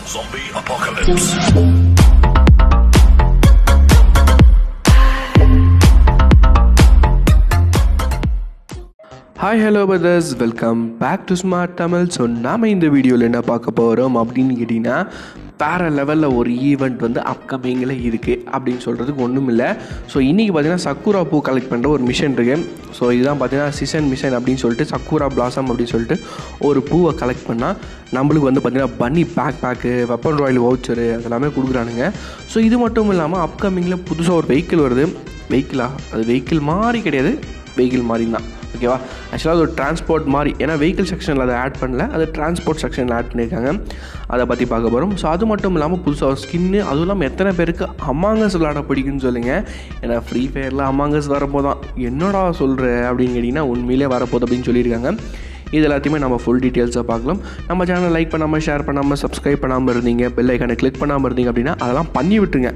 Zombie apocalypse. Hi hello brothers welcome back to smart Tamil so நாம் இந்த வீடியோவில் என்ன பார்க்க போகிறோம் அப்படின்னு கேட்டிங்கன்னா வேறு லெவலில் ஒரு ஈவெண்ட் வந்து அப்கமிங்கில் இருக்குது அப்படின்னு சொல்கிறதுக்கு ஒன்றும் இல்லை ஸோ இன்றைக்கி பார்த்தீங்கன்னா சக்குரா பூ கலெக்ட் பண்ணுற ஒரு மிஷன் இருக்குது ஸோ இதுதான் பார்த்தீங்கன்னா சீசன் மிஷன் அப்படின்னு சொல்லிட்டு சக்குரா பிளாசம் அப்படின்னு சொல்லிட்டு ஒரு பூவை கலெக்ட் பண்ணால் நம்மளுக்கு வந்து பார்த்திங்கன்னா bunny bag bag weapon royal voucher அதெல்லாமே கொடுக்குறானுங்க ஸோ இது மட்டும் இல்லாமல் அப்கமிங்கில் புதுசாக ஒரு வெஹிக்கிள் வருது வெஹிக்கிளா அது வெஹிக்கிள் மாதிரி கிடையாது வெஹிக்கிள் மாதிரி தான் ஓகேவா ஆக்சுவலாக அது ஒரு டிரான்ஸ்போர்ட் மாதிரி ஏன்னா வெஹிக்கிள் செக்ஷனில் அதை ஆட் பண்ணல அது டிரான்ஸ்போர்ட் செக்ஷனில் ஆட் பண்ணியிருக்காங்க அதை பற்றி பார்க்க போகிறோம் ஸோ அது மட்டும் இல்லாமல் புதுசாக ஒரு ஸ்கின்னு அதுவும் இல்லாமல் எத்தனை பேருக்கு அமாங்கஸ் விளாட பிடிக்குன்னு சொல்லுங்கள் ஏன்னா ஃப்ரீ ஃபயரில் அமாங்கஸ் வரப்போ தான் என்னடா சொல்கிற அப்படின்னு கேட்டிங்கன்னா உண்மையிலே வரப்போகுது அப்படின்னு சொல்லியிருக்காங்க இது எல்லாத்தையுமே நம்ம ஃபுல் டீட்டெயில்ஸாக பார்க்கலாம் நம்ம சேனல் லைக் பண்ணாமல் ஷேர் பண்ணாமல் சப்ஸ்கிரைப் பண்ணாமல் இருந்தீங்க பெல் ஐக்கானை கிளிக் பண்ணாமல் இருந்தீங்க அப்படின்னா அதெல்லாம் பண்ணி விட்டுருங்க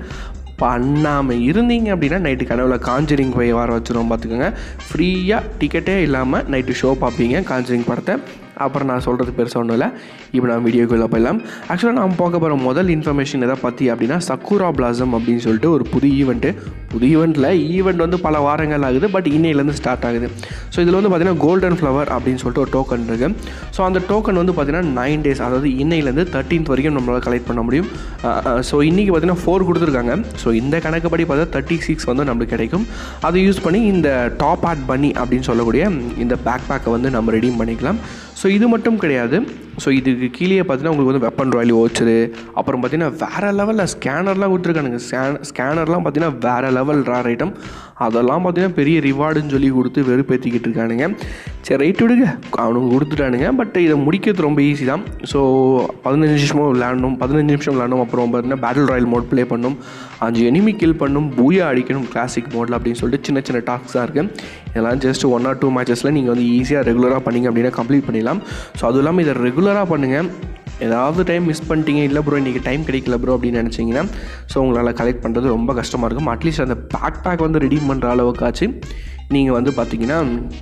பண்ணாமல் இருந்தீங்க அப்படின்னா நைட்டு கனவுல காஞ்சரிங் போய் வர வச்சுருவோம் பார்த்துக்கோங்க ஃப்ரீயாக டிக்கெட்டே இல்லாமல் நைட்டு ஷோ பார்ப்பீங்க காஞ்சரிங் படத்தை அப்புறம் நான் சொல்கிறது பெருசாக ஒன்றும் இல்லை இப்போ நான் வீடியோக்குள்ளே போயிடலாம் ஆக்சுவலாக நான் பார்க்க போகிற முதல் இன்ஃபர்மேஷன் எதை பற்றி அப்படின்னா சக்குரா பிளாசம் அப்படின்னு சொல்லிட்டு ஒரு புது ஈவெண்ட்டு புது ஈவெண்ட்டில் ஈவெண்ட் வந்து பல வாரங்கள் ஆகுது பட் இன்னையிலேருந்து ஸ்டார்ட் ஆகுது ஸோ இதில் வந்து பார்த்திங்கன்னா கோல்டன் ஃப்ளவர் அப்படின்னு சொல்லிட்டு ஒரு டோக்கன் இருக்குது ஸோ அந்த டோக்கன் வந்து பார்த்திங்கன்னா நைன் டேஸ் அதாவது இன்னையிலேருந்து தேர்ட்டீன்த் வரைக்கும் நம்மளால் கலெக்ட் பண்ண முடியும் ஸோ இன்றைக்கி பார்த்திங்கன்னா ஃபோர் கொடுத்துருக்காங்க ஸோ இந்த கணக்குப்படி பார்த்தா தேர்ட்டி சிக்ஸ் வந்து நம்மளுக்கு கிடைக்கும் அதை யூஸ் பண்ணி இந்த டாப் ஆட் பண்ணி அப்படின்னு சொல்லக்கூடிய இந்த பேக் பேக்கை வந்து நம்ம ரெடீம் பண்ணிக்கலாம் ஸோ இது மட்டும் கிடையாது ஸோ இதுக்கு கீழே பார்த்தீங்கன்னா உங்களுக்கு வந்து வெப்பன் ராயல் ஓச்சரு அப்புறம் பார்த்தீங்கன்னா வேறு லெவலில் ஸ்கேனர்லாம் கொடுத்துருக்கானுங்க ஸ்கேன் ஸ்கேனர்லாம் பார்த்தீங்கன்னா வேறு லெவல் ரேர் ஐட்டம் அதெல்லாம் பார்த்தீங்கன்னா பெரிய ரிவார்டுன்னு சொல்லி கொடுத்து வெறுப்பேற்றிக்கிட்டு இருக்கானுங்க சரி ரைட் விடுங்க அவனுக்கு கொடுத்துட்டானுங்க பட் இதை முடிக்கிறது ரொம்ப ஈஸி தான் ஸோ பதினஞ்சு நிமிஷமும் விளையாடணும் பதினஞ்சு நிமிஷம் விளையாடணும் அப்புறம் பார்த்தீங்கன்னா பேட்டில் ராயல் மோட் ப்ளே பண்ணணும் அஞ்சு எனிமி கில் பண்ணணும் பூயா அடிக்கணும் கிளாசிக் மோடில் அப்படின்னு சொல்லிட்டு சின்ன சின்ன டாஸ்க்ஸாக இருக்குது இதெல்லாம் ஜஸ்ட் ஒன் ஆர் டூ மேட்சஸில் நீங்கள் வந்து ஈஸியாக ரெகுலராக பண்ணிங்க அப்படின்னா கம்ப்ளீட் பண்ணிடலாம் ஸோ அதுவும் இல்லாமல் இதை ரெகுலராக பண்ணுங்கள் ஏதாவது டைம் மிஸ் பண்ணிட்டீங்க இல்லை ப்ரோ இன்றைக்கி டைம் கிடைக்கல ப்ரோ அப்படின்னு நினச்சிங்கன்னா ஸோ உங்களால் கலெக்ட் பண்ணுறது ரொம்ப கஷ்டமாக இருக்கும் அட்லீஸ்ட் அந்த பேக் பேக் வந்து ரெடீம் பண்ணுற அளவுக்காச்சு நீங்கள் வந்து பார்த்தீங்கன்னா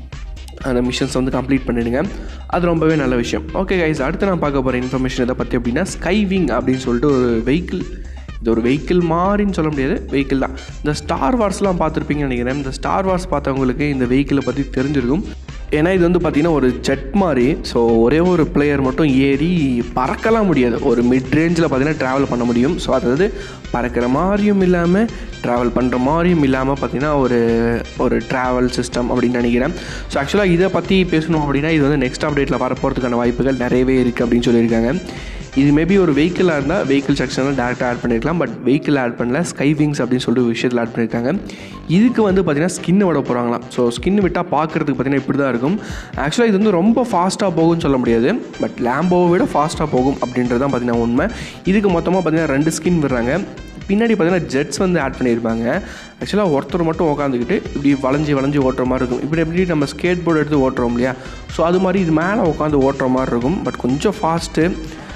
அந்த மிஷன்ஸ் வந்து கம்ப்ளீட் பண்ணிடுங்க அது ரொம்பவே நல்ல விஷயம் ஓகே கைஸ் அடுத்து நான் பார்க்க போகிற இன்ஃபர்மேஷன் எதை பற்றி அப்படின்னா ஸ்கைவிங் அப்படின்னு சொல்லிட்டு ஒரு வெஹிக்கிள் இது ஒரு வெஹிக்கிள் மாதிரின்னு சொல்ல முடியாது வெஹிக்கிள் தான் இந்த ஸ்டார் வார்ஸ்லாம் பார்த்துருப்பீங்கன்னு நினைக்கிறேன் இந்த ஸ்டார் வார்ஸ் பார்த்தவங்களுக்கு இந்த வெஹிக்கிளை பற்றி தெரிஞ்சிருக்கும் ஏன்னா இது வந்து பார்த்திங்கன்னா ஒரு ஜெட் மாதிரி ஸோ ஒரே ஒரு பிளேயர் மட்டும் ஏறி பறக்கலாம் முடியாது ஒரு மிட் ரேஞ்சில் பார்த்தீங்கன்னா ட்ராவல் பண்ண முடியும் ஸோ அதாவது பறக்கிற மாதிரியும் இல்லாமல் ட்ராவல் பண்ணுற மாதிரியும் இல்லாமல் பார்த்திங்கன்னா ஒரு ஒரு ட்ராவல் சிஸ்டம் அப்படின்னு நினைக்கிறேன் ஸோ ஆக்சுவலாக இதை பற்றி பேசணும் அப்படின்னா இது வந்து நெக்ஸ்ட் அப்டேட்டில் வரப்போகிறதுக்கான வாய்ப்புகள் நிறையவே இருக்குது அப்படின்னு சொல்லியிருக்காங்க இது மேபி ஒரு வெஹிக்கிளாக இருந்தால் வெஹிக்கிள் செக்ஷனில் டேரெக்டாக ஆட் பண்ணியிருக்கலாம் பட் வெஹிக்கிள் ஆட் பண்ணல ஸ்கை விங்ஸ் அப்படின்னு சொல்லிட்டு ஒரு விஷயத்தில் ஆட் பண்ணியிருக்காங்க இதுக்கு வந்து பார்த்திங்கன்னா ஸ்கின்னு விட போகிறாங்களாம் ஸோ ஸ்கின் விட்டால் பார்க்குறதுக்கு பார்த்திங்கன்னா இப்படி தான் இருக்கும் ஆக்சுவலாக இது வந்து ரொம்ப ஃபாஸ்ட்டாக போகும்னு சொல்ல முடியாது பட் லேம்போவை விட ஃபாஸ்ட்டாக போகும் அப்படின்றது தான் பார்த்திங்கன்னா உண்மை இதுக்கு மொத்தமாக பார்த்திங்கன்னா ரெண்டு ஸ்கின் விடுறாங்க பின்னாடி பார்த்தீங்கன்னா ஜெட்ஸ் வந்து ஆட் பண்ணியிருப்பாங்க ஆக்சுவலாக ஒருத்தர் மட்டும் உட்காந்துக்கிட்டு இப்படி வளைஞ்சி வளைஞ்சி ஓட்டுற மாதிரி இருக்கும் இப்படி எப்படி நம்ம ஸ்கேட் போர்டு எடுத்து ஓட்டுறோம் இல்லையா ஸோ அது மாதிரி இது மேலே உட்காந்து ஓட்டுற மாதிரி இருக்கும் பட் கொஞ்சம் ஃபாஸ்ட்டு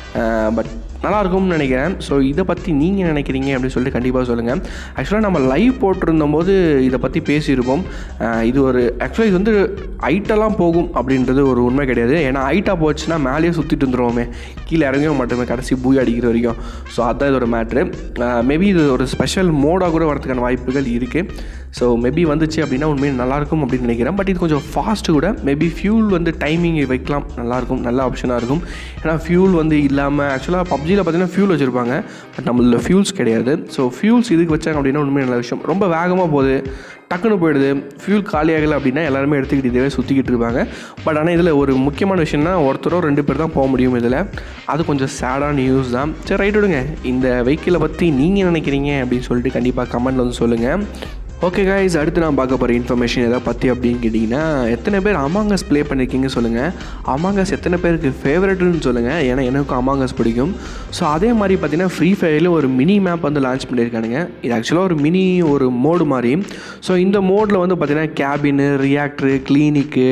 பட் நல்லாயிருக்கும்னு நினைக்கிறேன் ஸோ இதை பற்றி நீங்கள் நினைக்கிறீங்க அப்படின்னு சொல்லிட்டு கண்டிப்பாக சொல்லுங்கள் ஆக்சுவலாக நம்ம லைவ் போட்டிருந்தோம் போது இதை பற்றி பேசியிருப்போம் இது ஒரு ஆக்சுவலாக இது வந்து ஹைட்டெல்லாம் போகும் அப்படின்றது ஒரு உண்மை கிடையாது ஏன்னா ஹைட்டாக போச்சுன்னா மேலேயே சுற்றிட்டு வந்துடுவோமே கீழே இறங்கவே மாட்டோமே கடைசி பூய் அடிக்கிற வரைக்கும் ஸோ அதுதான் இதோட மேட்ரு மேபி இது ஒரு ஸ்பெஷல் மோடாக கூட வரதுக்கான வாய்ப்புகள் இருக்குது ஸோ மேபி வந்துச்சு அப்படின்னா உண்மையாக நல்லாயிருக்கும் அப்படின்னு நினைக்கிறேன் பட் இது கொஞ்சம் ஃபாஸ்ட்டு கூட மேபி ஃபியூல் வந்து டைமிங் வைக்கலாம் நல்லாயிருக்கும் நல்ல ஆப்ஷனாக இருக்கும் ஏன்னா ஃபியூல் வந்து இல்லாமல் ஆக்சுவலாக பப்ஜியில் பார்த்தீங்கன்னா ஃபியூல் வச்சுருப்பாங்க பட் நம்மளில் ஃபியூல்ஸ் கிடையாது ஸோ ஃபியூல்ஸ் இதுக்கு வச்சாங்க அப்படின்னா உண்மையாக நல்ல விஷயம் ரொம்ப வேகமாக போகுது டக்குன்னு போயிடுது ஃபியூல் காலியாகலை அப்படின்னா எல்லாருமே எடுத்துக்கிட்டு இதே சுற்றிக்கிட்டு இருப்பாங்க பட் ஆனால் இதில் ஒரு முக்கியமான விஷயம்னா ஒருத்தரோ ரெண்டு பேர் தான் போக முடியும் இதில் அது கொஞ்சம் சேடான நியூஸ் தான் சரி ரைட் விடுங்க இந்த வெஹிக்கிளை பற்றி நீங்கள் நினைக்கிறீங்க அப்படின்னு சொல்லிட்டு கண்டிப்பாக கமெண்ட்டில் வந்து சொல்லுங்கள் ஓகே கைஸ் அடுத்து நான் பார்க்க போகிற இன்ஃபர்மேஷன் எதை பற்றி அப்படின்னு கேட்டிங்கன்னா எத்தனை பேர் அமாங்கஸ் ப்ளே பண்ணியிருக்கீங்க சொல்லுங்கள் அமாங்கஸ் எத்தனை பேருக்கு ஃபேவரட்னு சொல்லுங்கள் ஏன்னா எனக்கும் அமாங்கஸ் பிடிக்கும் ஸோ அதே மாதிரி பார்த்தீங்கன்னா ஃப்ரீ ஃபயரில் ஒரு மினி மேப் வந்து லான்ச் பண்ணியிருக்கானுங்க இது ஆக்சுவலாக ஒரு மினி ஒரு மோடு மாதிரி ஸோ இந்த மோடில் வந்து பார்த்திங்கன்னா cabin reactor clinic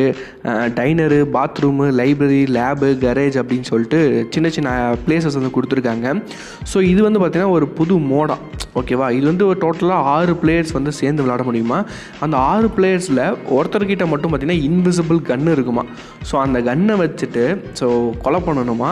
diner bathroom library lab garage அப்படின்னு சொல்லிட்டு சின்ன சின்ன பிளேசஸ் வந்து கொடுத்துருக்காங்க ஸோ இது வந்து பார்த்திங்கன்னா ஒரு புது மோடாக ஓகேவா இது வந்து ஒரு டோட்டலாக ஆறு பிளேயர்ஸ் வந்து சேர்ந்து விளாட முடியுமா அந்த ஆறு பிளேயர்ஸில் ஒருத்தர்கிட்ட மட்டும் பார்த்திங்கன்னா இன்விசிபிள் கன்று இருக்குமா ஸோ அந்த கன்னை வச்சுட்டு ஸோ கொலை பண்ணணுமா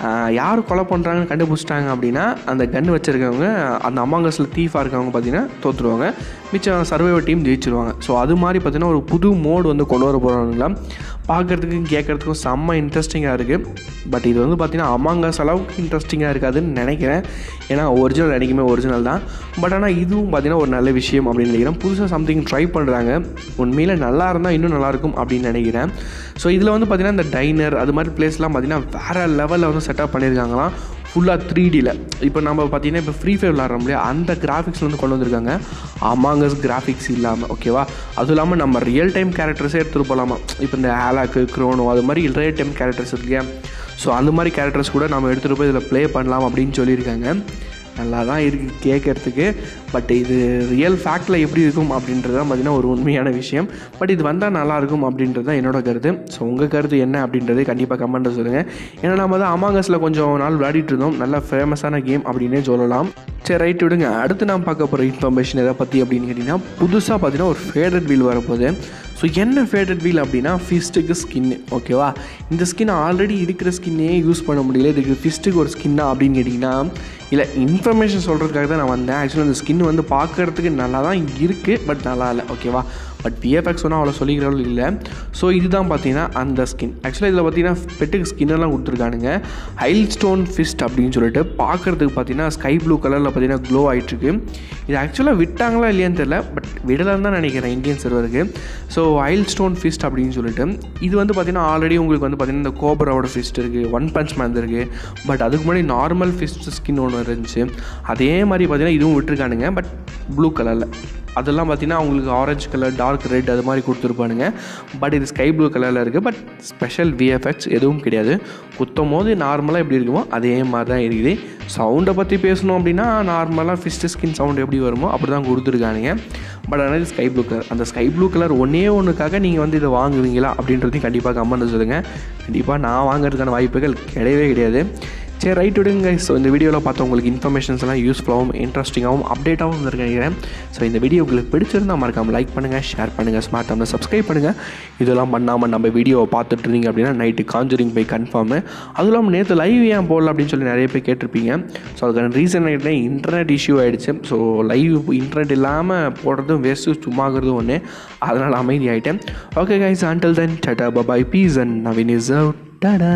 யார் கொலை பண்ணுறாங்கன்னு கண்டுபிடிச்சிட்டாங்க அப்படின்னா அந்த கன் வச்சுருக்கவங்க அந்த அமாங்கஸில் தீஃபாக இருக்கவங்க பார்த்தீங்கன்னா தோற்றுருவாங்க மிச்சம் சர்வைவர் டீம் ஜெயிச்சிருவாங்க ஸோ அது மாதிரி பார்த்தீங்கன்னா ஒரு புது மோடு வந்து கொண்டு வர போகிறாங்களா பார்க்குறதுக்கும் கேட்குறதுக்கும் செம்ம இன்ட்ரெஸ்டிங்காக இருக்குது பட் இது வந்து பார்த்திங்கன்னா அமாங்கஸ் அளவுக்கு இன்ட்ரெஸ்டிங்காக இருக்காதுன்னு நினைக்கிறேன் ஏன்னா ஒரிஜினல் என்றைக்குமே ஒரிஜினல் தான் பட் ஆனால் இதுவும் பார்த்திங்கன்னா ஒரு நல்ல விஷயம் அப்படின்னு நினைக்கிறேன் புதுசாக சம்திங் ட்ரை பண்ணுறாங்க உண்மையில் நல்லா இருந்தால் இன்னும் நல்லாயிருக்கும் அப்படின்னு நினைக்கிறேன் ஸோ இதில் வந்து பார்த்திங்கன்னா இந்த டைனர் அது மாதிரி பிளேஸ்லாம் பார்த்திங்கன்னா வேறு லெவலில் வந்து செட்டப் பண்ணியிருக்காங்களாம் ஃபுல்லாக த்ரீ டியில் இப்போ நம்ம பார்த்தீங்கன்னா இப்போ ஃப்ரீ ஃபயர் விளாட்றோம் இல்லையா அந்த கிராஃபிக்ஸ் வந்து கொண்டு வந்திருக்காங்க அமாங்கஸ் கிராஃபிக்ஸ் இல்லாமல் ஓகேவா அதுவும் இல்லாமல் நம்ம ரியல் டைம் கேரக்டர்ஸே எடுத்துகிட்டு போகலாமா இப்போ இந்த ஆலாக்கு க்ரோனோ அது மாதிரி ரியல் டைம் கேரக்டர்ஸ் இருக்கு இல்லையா ஸோ அந்த மாதிரி கேரக்டர்ஸ் கூட நம்ம எடுத்துகிட்டு போய் இதில் ப்ளே பண்ணலாம் அப்படின்னு சொல்லியிருக்காங்க நல்லா தான் இருக்குது கேட்குறதுக்கு பட் இது ரியல் ஃபேக்டில் எப்படி இருக்கும் அப்படின்றது தான் பார்த்திங்கன்னா ஒரு உண்மையான விஷயம் பட் இது வந்தால் நல்லாயிருக்கும் அப்படின்றது தான் என்னோட கருத்து ஸோ உங்கள் கருத்து என்ன அப்படின்றது கண்டிப்பாக கமெண்ட்டில் சொல்லுங்கள் ஏன்னா நம்ம தான் அமாங்கஸில் கொஞ்சம் நாள் விளையாடிட்டு இருந்தோம் நல்ல ஃபேமஸான கேம் அப்படின்னே சொல்லலாம் சரி ரைட் விடுங்க அடுத்து நான் பார்க்க போகிற இன்ஃபர்மேஷன் எதை பற்றி அப்படின்னு கேட்டிங்கன்னா புதுசாக பார்த்தீங்கன்னா ஒரு ஃபேவரட் வீல் வரப்போகுது ஸோ என்ன ஃபேவரட் வீல் அப்படின்னா ஃபிஸ்ட்டுக்கு ஸ்கின்னு ஓகேவா இந்த ஸ்கின் ஆல்ரெடி இருக்கிற ஸ்கின்னே யூஸ் பண்ண முடியல இதுக்கு ஃபிஸ்ட்டுக்கு ஒரு ஸ்கின்னா அப்படின்னு கேட்டிங்கன்னா இல்லை இன்ஃபர்மேஷன் சொல்கிறதுக்காக தான் நான் வந்தேன் ஆக்சுவலாக அந்த ஸ்கின் வந்து பார்க்குறதுக்கு நல்லா தான் இருக்குது பட் நல்லா இல்லை ஓகேவா பட் விஎஃப்எக்ஸ் ஒன்றும் அவ்வளோ சொல்லிக்கிற அளவுக்கு இல்லை ஸோ இதுதான் பார்த்தீங்கன்னா அந்த ஸ்கின் ஆக்சுவலாக இதில் பார்த்தீங்கன்னா பெட்டுக்கு ஸ்கின்னெல்லாம் கொடுத்துருக்கானுங்க ஹைல் ஸ்டோன் ஃபிஸ்ட் அப்படின்னு சொல்லிட்டு பார்க்குறதுக்கு பார்த்தீங்கன்னா ஸ்கை ப்ளூ கலரில் பார்த்தீங்கன்னா க்ளோ ஆகிட்டுருக்கு இது ஆக்சுவலாக விட்டாங்களா இல்லையான்னு தெரில பட் விடலன்னு தான் நினைக்கிறேன் இந்தியன் சர்வருக்கு ஸோ ஹைல் ஸ்டோன் ஃபிஸ்ட் அப்படின்னு சொல்லிட்டு இது வந்து பார்த்தீங்கன்னா ஆல்ரெடி உங்களுக்கு வந்து பார்த்தீங்கன்னா இந்த கோபராவோட ஃபிஸ்ட் இருக்குது ஒன் பஞ்ச் மேன் இருக்குது பட் அதுக்கு முன்னாடி நார்மல் ஃபிஸ்ட் ஸ்கின் ஒன்று இருந்துச்சு அதே மாதிரி பார்த்தீங்கன்னா இதுவும் விட்டுருக்கானுங்க பட் ப்ளூ கலரில் அதெல்லாம் பார்த்தீங்கன்னா அவங்களுக்கு ஆரஞ்சு கலர் டார்க் ரெட் அது மாதிரி கொடுத்துருப்பானுங்க பட் இது ஸ்கை ப்ளூ கலரில் இருக்குது பட் ஸ்பெஷல் விஎஃப்எக்ஸ் எதுவும் கிடையாது குத்தும் போது நார்மலாக எப்படி இருக்குமோ அதே மாதிரி தான் இருக்குது சவுண்டை பற்றி பேசணும் அப்படின்னா நார்மலாக ஃபிஸ்ட் ஸ்கின் சவுண்ட் எப்படி வருமோ அப்படி தான் கொடுத்துருக்கானுங்க பட் ஆனால் ஸ்கை ப்ளூ கலர் அந்த ஸ்கை ப்ளூ கலர் ஒன்றே ஒன்றுக்காக நீங்கள் வந்து இதை வாங்குவீங்களா அப்படின்றதையும் கண்டிப்பாக கமெண்ட் சொல்லுங்கள் கண்டிப்பாக நான் வாங்குறதுக்கான வாய்ப்புகள் கிடையவே கிடையாது சரி ரைட் விடுங்க ஸோ இந்த வீடியோவில் பார்த்து உங்களுக்கு இன்ஃபர்மேஷன்ஸ் எல்லாம் யூஸ்ஃபுல்லாகவும் இன்ட்ரெஸ்டிங்காகவும் அப்டேட்டாகவும் இருந்திருக்கு நினைக்கிறேன் ஸோ இந்த வீடியோ உங்களுக்கு பிடிச்சிருந்தா மறக்காமல் லைக் பண்ணுங்கள் ஷேர் பண்ணுங்கள் ஸ்மார்ட் தமிழ் சப்ஸ்கிரைப் பண்ணுங்கள் இதெல்லாம் பண்ணாமல் நம்ம வீடியோவை பார்த்துட்டு இருந்தீங்க அப்படின்னா நைட்டு காஞ்சரிங் போய் கன்ஃபார்மு அதுவும் இல்லாமல் நேற்று லைவ் ஏன் போடல அப்படின்னு சொல்லி நிறைய பேர் கேட்டிருப்பீங்க ஸோ அதுக்கான ரீசன் ஆகிட்டே இன்டர்நெட் இஷ்யூ ஆகிடுச்சு ஸோ லைவ் இன்டர்நெட் இல்லாமல் போடுறதும் வேஸ்ட்டு சும்மாகிறதும் ஒன்று அதனால் அமைதி ஆகிட்டேன் okay guys until then tata bye bye peace and Naveen is out tata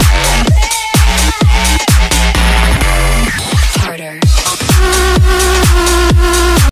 harder.